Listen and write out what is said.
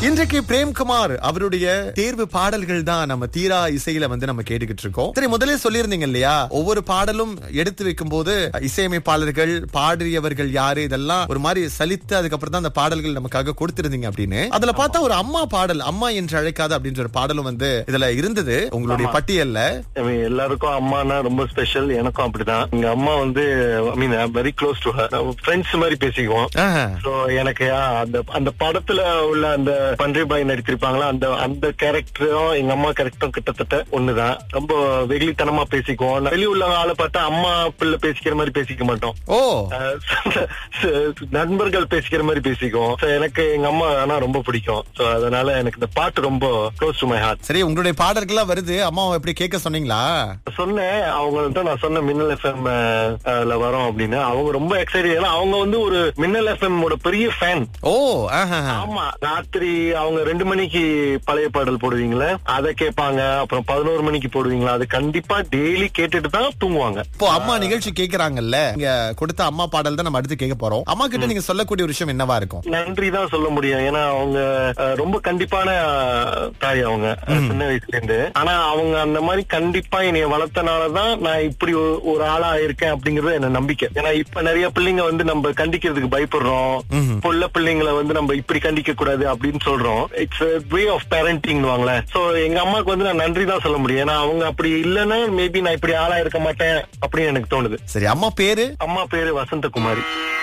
இன்றைக்கு பிரேம்குமார் அவருடைய தேர்வு பாடல்கள் தான் நம்ம தீரா இசையில வந்து நம்ம கேட்டுக்கிட்டு இருக்கோம் சரி முதலே சொல்லியிருந்தீங்க இல்லையா ஒவ்வொரு பாடலும் எடுத்து வைக்கும் போது இசையமைப்பாளர்கள் பாடியவர்கள் யாரு இதெல்லாம் ஒரு மாதிரி சலித்து அதுக்கப்புறம் தான் அந்த பாடல்கள் நமக்காக கொடுத்திருந்தீங்க அப்படின்னு அதுல பார்த்தா ஒரு அம்மா பாடல் அம்மா என்று அழைக்காத அப்படின்ற ஒரு பாடலும் வந்து இதுல இருந்தது உங்களுடைய பட்டியல்ல I mean, எல்லாருக்கும் அம்மானா ரொம்ப ஸ்பெஷல் எனக்கும் அப்படிதான் எங்க அம்மா வந்து I mean very close to her friends மாதிரி பேசிக்குவோம் ஆஹா. சோ எனக்கு ஆ, அந்த அந்த படத்துல உள்ள அந்த பன்றி பாய் நடிச்சிருப்பாங்களா அந்த அந்த கேரக்டரும் எங்க அம்மா கேரக்டரும் கிட்டத்தட்ட ஒண்ணுதான் ரொம்ப வெகுளித்தனமா பேசிக்குவோம் வெளி உள்ள ஆளை பார்த்தா அம்மா பிள்ளை பேசிக்கிற மாதிரி பேசிக்க மாட்டோம் ஓ அஹ், நண்பர்கள் பேசிக்கிற மாதிரி பேசிக்குவோம் So, எனக்கு எங்க அம்மா ஆனா ரொம்ப பிடிக்கும் சோ அதனால எனக்கு இந்த பாட்டு ரொம்ப க்ளோஸ் டு மை ஹார்ட் சரி உங்களுடைய பாடல்கள்லாம் வருது அம்மாவை எப்படி கேட்க சொன்னீங்களா சொன்னேன் அவங்கள்ட்ட நான் சொன்ன மின்னல் எஃப்எம் ல வரோம் அப்படின்னு அவங்க ரொம்ப எக்ஸைட்டட் ஏன்னா அவங்க வந்து ஒரு மின்னல் எஃப்எம் ஓட பெரிய ஃபேன் ஓ ஆஹா ஆமா ராத்திரி அவங்க ரெண்டு மணிக்கு பழைய பாடல் போடுவீங்களே அதை கேட்பாங்க அப்புறம் பதினோரு மணிக்கு போடுவீங்களா அது கண்டிப்பா டெய்லி கேட்டுட்டு தான் தூங்குவாங்க இப்போ அம்மா நிகழ்ச்சி கேக்குறாங்கல்ல நீங்க கொடுத்த அம்மா பாடல் தான் நம்ம அடுத்து கேட்க போறோம் அம்மா கிட்ட நீங்க சொல்லக்கூடிய ஒரு விஷயம் என்னவா இருக்கும் நன்றி தான் சொல்ல முடியும் ஏன்னா அவங்க அஹ், ரொம்ப கண்டிப்பான அஹ், தாய் அவங்க அஹ், சின்ன வயசுல இருந்து ஆனா அவங்க அந்த மாதிரி கண்டிப்பா என்னைய வளர்த்தனாலதான் நான் இப்படி ஒரு- ஒரு ஆளா இருக்கேன் அப்படிங்கறது என்ன நம்பிக்கை ஏன்னா இப்ப நிறைய பிள்ளைங்க வந்து நம்ம கண்டிக்கிறதுக்கு பயப்படுறோம் இப்போ உள்ள பிள்ளைங்களை வந்து நம்ம இப்படி கண்டிக்க கூடாது அப்படின்னு சொல்றோம் இட்ஸ் வே ஆஃப் பேரண்டிங் வாங்களே சோ எங்க அம்மாக்கு வந்து நான் நன்றி தான் சொல்ல முடியும் ஏன்னா அவங்க அப்படி இல்லைன்னா மேபி நான் இப்படி ஆளா இருக்க மாட்டேன் அப்படின்னு எனக்கு தோணுது சரி அம்மா பேரு அம்மா பேரு வசந்தகுமாரி